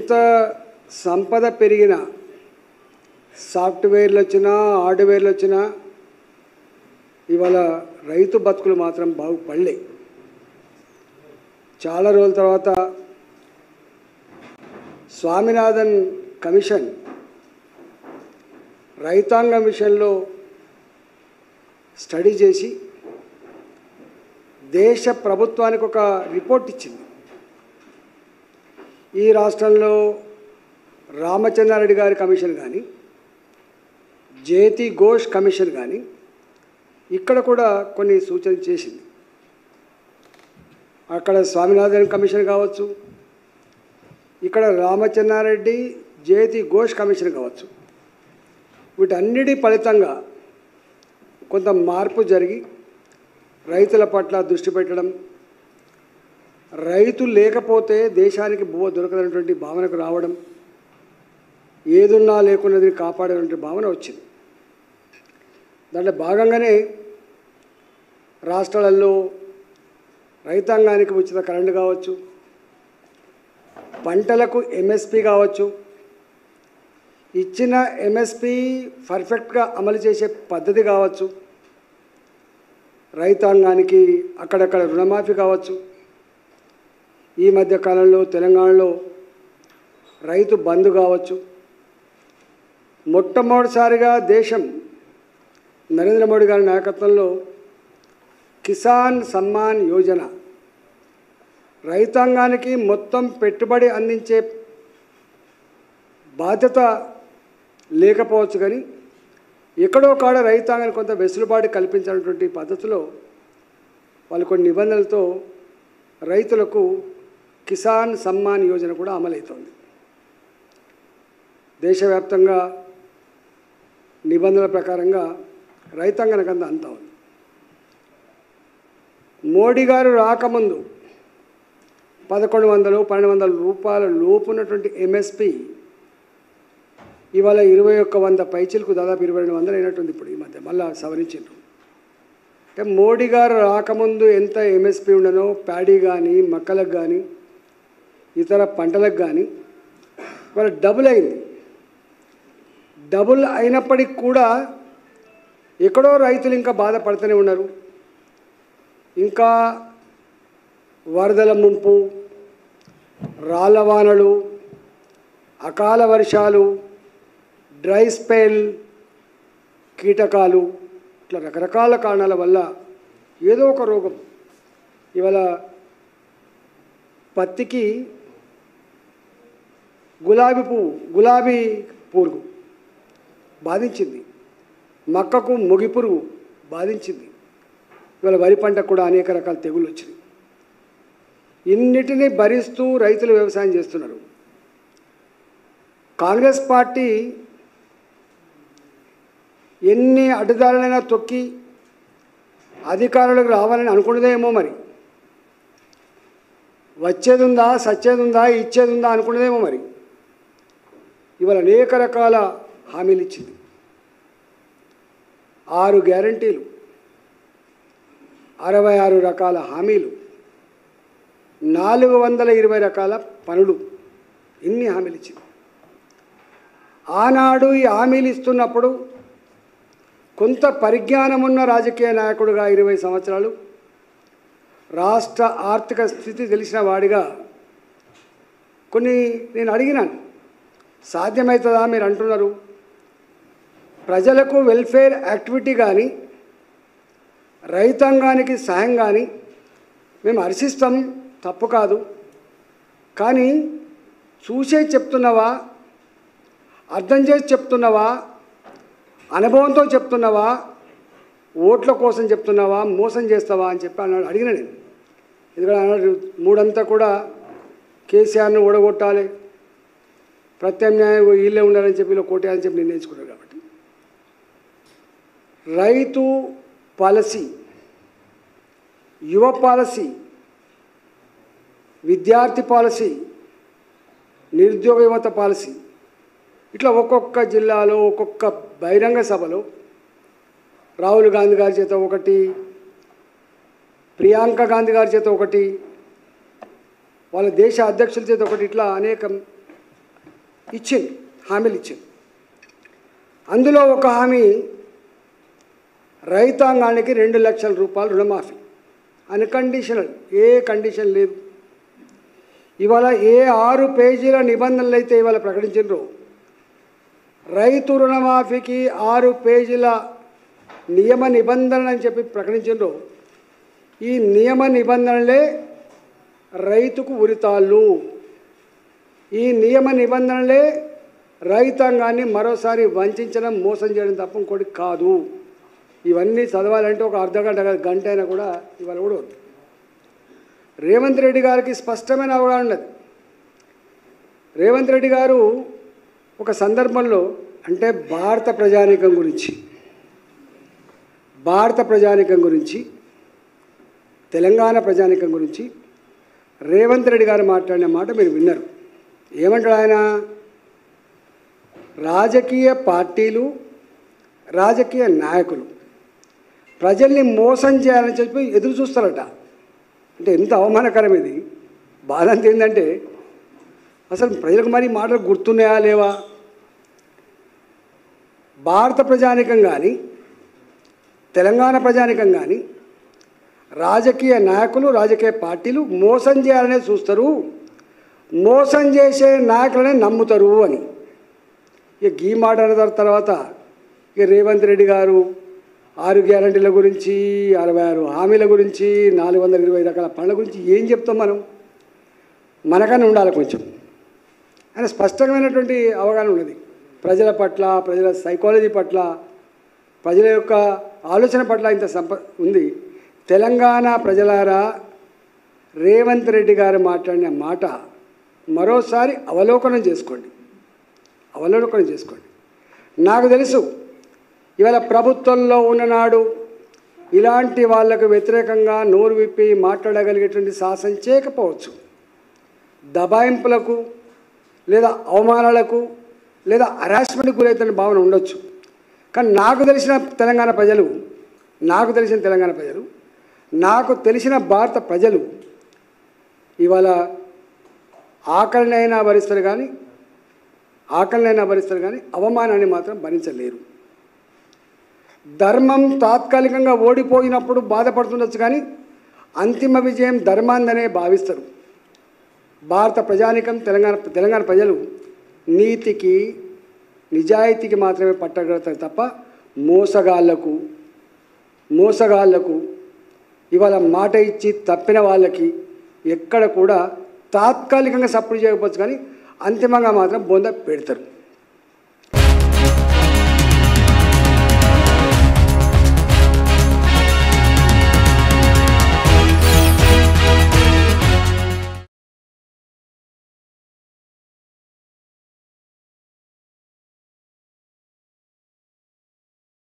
ఎంత సంపద పెరిగినా సాఫ్ట్వేర్లు వచ్చినా హార్డ్వేర్లు వచ్చినా ఇవాళ రైతు బతుకులు మాత్రం బాగుపడలే చాలా రోజుల తర్వాత స్వామినాథన్ కమిషన్ రైతాంగం విషయంలో స్టడీ చేసి దేశ ప్రభుత్వానికి ఒక రిపోర్ట్ ఇచ్చింది ఈ రాష్ట్రంలో రామచంద్రారెడ్డి గారి కమిషన్ కానీ జేతి ఘోష్ కమిషన్ కానీ ఇక్కడ కూడా కొన్ని సూచనలు చేసింది అక్కడ స్వామినాథన్ కమిషన్ కావచ్చు ఇక్కడ రామచంద్రారెడ్డి జేతి ఘోష్ కమిషన్ కావచ్చు వీటన్నిటి ఫలితంగా కొంత మార్పు జరిగి రైతుల పట్ల దృష్టి పెట్టడం రైతు లేకపోతే దేశానికి బువ్వ దొరకదనేటువంటి భావనకు రావడం ఏదున్నా లేకున్నది కాపాడేటువంటి భావన వచ్చింది దాంట్లో భాగంగానే రాష్ట్రాలలో రైతాంగానికి ఉచిత కరెంటు కావచ్చు పంటలకు ఎంఎస్పి కావచ్చు ఇచ్చిన ఎంఎస్పి పర్ఫెక్ట్గా అమలు చేసే పద్ధతి కావచ్చు రైతాంగానికి అక్కడక్కడ రుణమాఫీ కావచ్చు ఈ మధ్య కాలంలో తెలంగాణలో రైతు బంధు కావచ్చు మొట్టమొదటిసారిగా దేశం నరేంద్ర మోడీ గారి నాయకత్వంలో కిసాన్ సమ్మాన్ యోజన రైతాంగానికి మొత్తం పెట్టుబడి అందించే బాధ్యత లేకపోవచ్చు కానీ ఎక్కడో కాడ రైతాంగానికి కొంత వెసులుబాటు కల్పించినటువంటి పద్ధతిలో వాళ్ళు కొన్ని నిబంధనలతో రైతులకు కిసాన్ సమ్మాన్ యోజన కూడా అమలవుతోంది దేశవ్యాప్తంగా నిబంధనల ప్రకారంగా రైతాంగానికి అంత అంతా ఉంది మోడీ గారు రాకముందు పదకొండు వందలు పన్నెండు వందల రూపాయల లోపు ఉన్నటువంటి ఎంఎస్పి ఇవాళ ఇరవై ఒక్క వంద పైచీలకు దాదాపు ఇరవై రెండు వందలు అయినట్టుంది ఇప్పుడు ఈ మధ్య మళ్ళా సవరించారు అంటే మోడీ గారు రాకముందు ఎంత ఎంఎస్పి ఉండనో ప్యాడీ కానీ మక్కలకు కానీ ఇతర పంటలకు కానీ ఇవాళ డబుల్ అయింది డబుల్ అయినప్పటికి కూడా ఎక్కడో రైతులు ఇంకా బాధపడుతూనే ఉన్నారు ఇంకా వరదల ముంపు రాళ్ళవానలు అకాల వర్షాలు డ్రై స్పెల్ కీటకాలు ఇట్లా రకరకాల కారణాల వల్ల ఏదో ఒక రోగం ఇవాళ పత్తికి గులాబీ పువ్వు గులాబీ పురుగు బాధించింది మక్కకు మొగి పురుగు బాధించింది ఇవాళ వరి పంటకు కూడా అనేక రకాల తెగుళ్ళు వచ్చినాయి ఇన్నిటినీ భరిస్తూ రైతులు వ్యవసాయం చేస్తున్నారు కాంగ్రెస్ పార్టీ ఎన్ని అడ్డుదారులైనా తొక్కి అధికారులకు రావాలని అనుకున్నదేమో మరి వచ్చేది ఉందా సచ్చేది ఉందా ఇచ్చేది ఉందా అనుకున్నదేమో మరి ఇవాళ అనేక రకాల హామీలు ఇచ్చింది ఆరు గ్యారంటీలు అరవై ఆరు రకాల హామీలు నాలుగు వందల ఇరవై రకాల పనులు ఇన్ని హామీలు ఇచ్చింది ఆనాడు ఈ హామీలు ఇస్తున్నప్పుడు కొంత పరిజ్ఞానం ఉన్న రాజకీయ నాయకుడుగా ఇరవై సంవత్సరాలు రాష్ట్ర ఆర్థిక స్థితి తెలిసిన వాడిగా కొన్ని నేను అడిగినాను సాధ్యమవుతుందా మీరు అంటున్నారు ప్రజలకు వెల్ఫేర్ యాక్టివిటీ కానీ రైతాంగానికి సహాయం కానీ మేము హర్షిస్తాం తప్పు కాదు కానీ చూసే చెప్తున్నావా అర్థం చేసి చెప్తున్నావా అనుభవంతో చెప్తున్నావా ఓట్ల కోసం చెప్తున్నావా మోసం చేస్తావా అని చెప్పి అన్నాడు అడిగిన నేను ఎందుకంటే అన్నాడు మూడంతా కూడా కేసీఆర్ను ఓడగొట్టాలి ప్రత్యామ్నాయం వీళ్ళే ఉండాలని చెప్పి ఇలా కోటేయాలని చెప్పి నిర్ణయించుకున్నారు కాబట్టి రైతు పాలసీ యువ పాలసీ విద్యార్థి పాలసీ నిరుద్యోగ యువత పాలసీ ఇట్లా ఒక్కొక్క జిల్లాలో ఒక్కొక్క బహిరంగ సభలో రాహుల్ గాంధీ గారి చేత ఒకటి ప్రియాంక గాంధీ గారి చేత ఒకటి వాళ్ళ దేశ అధ్యక్షుల చేత ఒకటి ఇట్లా అనేక ఇచ్చింది హామీలు ఇచ్చింది అందులో ఒక హామీ రైతాంగానికి రెండు లక్షల రూపాయలు రుణమాఫీ అన్కండిషనల్ ఏ కండిషన్ లేదు ఇవాళ ఏ ఆరు పేజీల నిబంధనలు అయితే ఇవాళ ప్రకటించారో రైతు రుణమాఫీకి ఆరు పేజీల నియమ నిబంధనలు అని చెప్పి ప్రకటించారో ఈ నియమ నిబంధనలే రైతుకు ఉరితాళ్ళు ఈ నియమ నిబంధనలే రైతాంగాన్ని మరోసారి వంచడం మోసం చేయడం తప్ప ఇంకోటి కాదు ఇవన్నీ చదవాలంటే ఒక అర్ధ గంట కాదు, గంట అయినా కూడా ఇవాళ కూడా వద్దు రేవంత్ రెడ్డి గారికి స్పష్టమైన అవగాహన ఉన్నది రేవంత్ రెడ్డి గారు ఒక సందర్భంలో అంటే భారత ప్రజానీకం గురించి భారత ప్రజానీకం గురించి తెలంగాణ ప్రజానీకం గురించి రేవంత్ రెడ్డి గారు మాట్లాడిన మాట మీరు విన్నారు ఏమంటాడు ఆయన రాజకీయ పార్టీలు రాజకీయ నాయకులు ప్రజల్ని మోసం చేయాలని చెప్పి ఎదురు చూస్తారట అంటే ఎంత అవమానకరం ఇది బాధ అంత ఏంటంటే అసలు ప్రజలకు మరి మాటలు గుర్తున్నాయా లేవా భారత ప్రజానికం కానీ తెలంగాణ ప్రజానికం కానీ రాజకీయ నాయకులు రాజకీయ పార్టీలు మోసం చేయాలనే చూస్తారు మోసం చేసే నాయకులనే నమ్ముతారు అని ఇక గీ మాట అన్న తర్వాత ఇక రేవంత్ రెడ్డి గారు ఆరు గ్యారంటీల గురించి అరవై ఆరు హామీల గురించి నాలుగు వందల ఇరవై రకాల పనుల గురించి ఏం చెప్తాం మనం మనకన్నా ఉండాలి కొంచెం ఆయన స్పష్టమైనటువంటి అవగాహన ఉన్నది ప్రజల పట్ల ప్రజల సైకాలజీ పట్ల ప్రజల యొక్క ఆలోచన పట్ల ఇంత సంప ఉంది తెలంగాణ ప్రజలారా రేవంత్ రెడ్డి గారు మాట్లాడిన మాట మరోసారి అవలోకనం చేసుకోండి అవలోకనం చేసుకోండి నాకు తెలుసు ఇవాళ ప్రభుత్వంలో ఉన్ననాడు ఇలాంటి వాళ్లకు వ్యతిరేకంగా నోరు విప్పి మాట్లాడగలిగేటువంటి సాహసం చేయకపోవచ్చు దబాయింపులకు లేదా అవమానాలకు లేదా హరాస్మెంట్కి గురవుతున్న భావన ఉండొచ్చు కానీ నాకు తెలిసిన తెలంగాణ ప్రజలు నాకు తెలిసిన తెలంగాణ ప్రజలు నాకు తెలిసిన భారత ప్రజలు ఇవాళ ఆకలినైనా భరిస్తారు కానీ ఆకలినైనా భరిస్తారు కానీ అవమానాన్ని మాత్రం భరించలేరు ధర్మం తాత్కాలికంగా ఓడిపోయినప్పుడు బాధపడుతుండొచ్చు కానీ అంతిమ విజయం ధర్మాందనే భావిస్తారు భారత ప్రజానికం తెలంగాణ తెలంగాణ ప్రజలు నీతికి నిజాయితీకి మాత్రమే పట్టగలుగుతారు తప్ప మోసగాళ్లకు మోసగాళ్లకు ఇవాళ మాట ఇచ్చి తప్పిన వాళ్ళకి ఎక్కడ కూడా తాత్కాలికంగా సపోర్ట్ చేయకపోవచ్చు కానీ అంతిమంగా మాత్రం బొంద పెడతారు